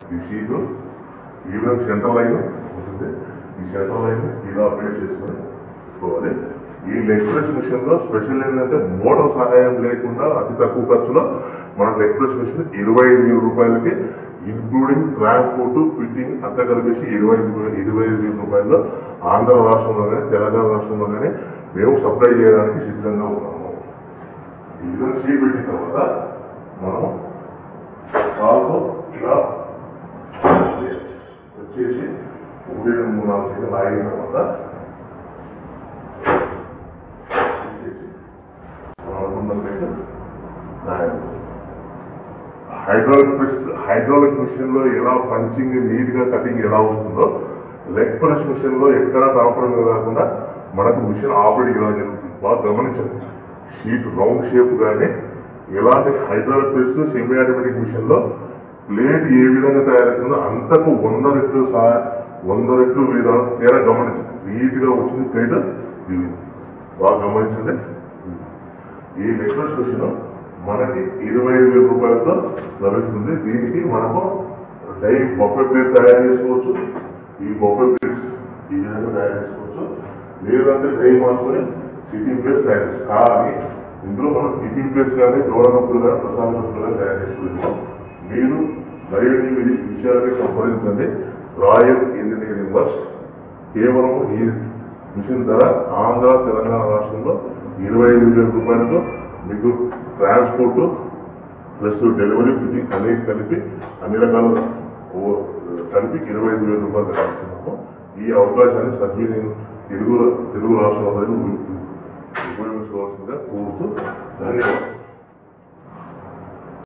ఈ సీటు ఈ విధంగా సెంటర్ లైన్ ఉంటుంది ఈ సెంటర్ లైన్ ఇలా అప్డేట్ చేసుకొని పెట్టుకోవాలి ఈ లెగ్ ప్రెస్ మిషన్ లో స్పెషల్ ఏంటంటే మోటార్ సహాయం లేకుండా అతి తక్కువ ఖర్చులో మనకు లెగ్ ప్రెస్ మిషన్ ఇరవై ఐదు వేల రూపాయలకి ఇంక్లూడింగ్ ట్రాన్స్పోర్ట్ ఫిట్టింగ్ అంతా కలిపేసి ఇరవై ఐదు వేల ఇరవై ఐదు వేల రూపాయల్లో ఆంధ్ర రాష్ట్రంలో కానీ తెలంగాణ రాష్ట్రంలో కానీ మేము సప్లై చేయడానికి సిద్ధంగా ఉన్నాము ఈ విధంగా సీట్ పెట్టిన తర్వాత మనం కాలుతో ఇలా వచ్చేసి ఒకటి రెండు మూడు నాలుగు సీట్లు లాగిన తర్వాత వచ్చేసి మనం అనుకున్నట్లయితే రాయాలి. హైడ్రాలిక్ ప్రెస్ హైడ్రాలిక్ మిషన్ లో ఎలా పంచింగ్ నీట్ గా కటింగ్ ఎలా వస్తుందో లెగ్ ప్రెస్ మిషన్ లో ఎక్కడ కాంప్రమైజ్ కాకుండా మనకు మిషన్ ఆపరేట్ ఎలా జరుగుతుంది బాగా గమనించండి షీట్ రౌండ్ షేప్ గానే ఎలాంటి hydraulic press semi automatic machine లో ప్లేట్ ఏ విధంగా తయారవుతుందో అంతకు వంద రెట్లు సహా వంద రెట్లు విధానం తేడా గమనించండి నీట్ గా వచ్చింది ప్లేట్ ఇది బాగా గమనించండి ఈ నెక్లెస్ మిషన్ మనకి ఇరవై ఐదు వేల రూపాయలతో లభిస్తుంది దీనికి మనము డై బొఫే ప్లేట్ తయారు చేసుకోవచ్చు ఈ బొఫే ప్లేట్స్ ఈ విధంగా తయారు చేసుకోవచ్చు లేదంటే డై మార్చుకొని సిట్టింగ్ ప్లేట్స్ తయారు చేసుకోవచ్చు కానీ ఇందులో మనం టిఫిన్ ప్లేట్స్ కానీ దూడ నొప్పులు కానీ ప్రసాద నొప్పులు కానీ తయారు చేసుకుంటున్నాం మీరు మరిన్ని మీరు ఈ విషయాలకి సంప్రదించండి రాయల్ ఇంజనీరింగ్ వర్క్స్ కేవలం ఈ మిషన్ ధర ఆంధ్ర తెలంగాణ రాష్ట్రంలో ఇరవై ఐదు వేల రూపాయలతో మీకు ట్రాన్స్పోర్ట్ ప్లస్ డెలివరీ ఫిట్టింగ్ అన్ని కలిపి అన్ని రకాల ఓ- కలిపి ఇరవై ఐదు వేల రూపాయలు రాస్తున్నాము ఈ అవకాశాన్ని సద్వినియోగం తెలుగు తెలుగు రాష్ట్రాల ప్రజలు ఉపయోగించుకోవాల్సిందిగా కోరుతూ ధన్యవాదాలు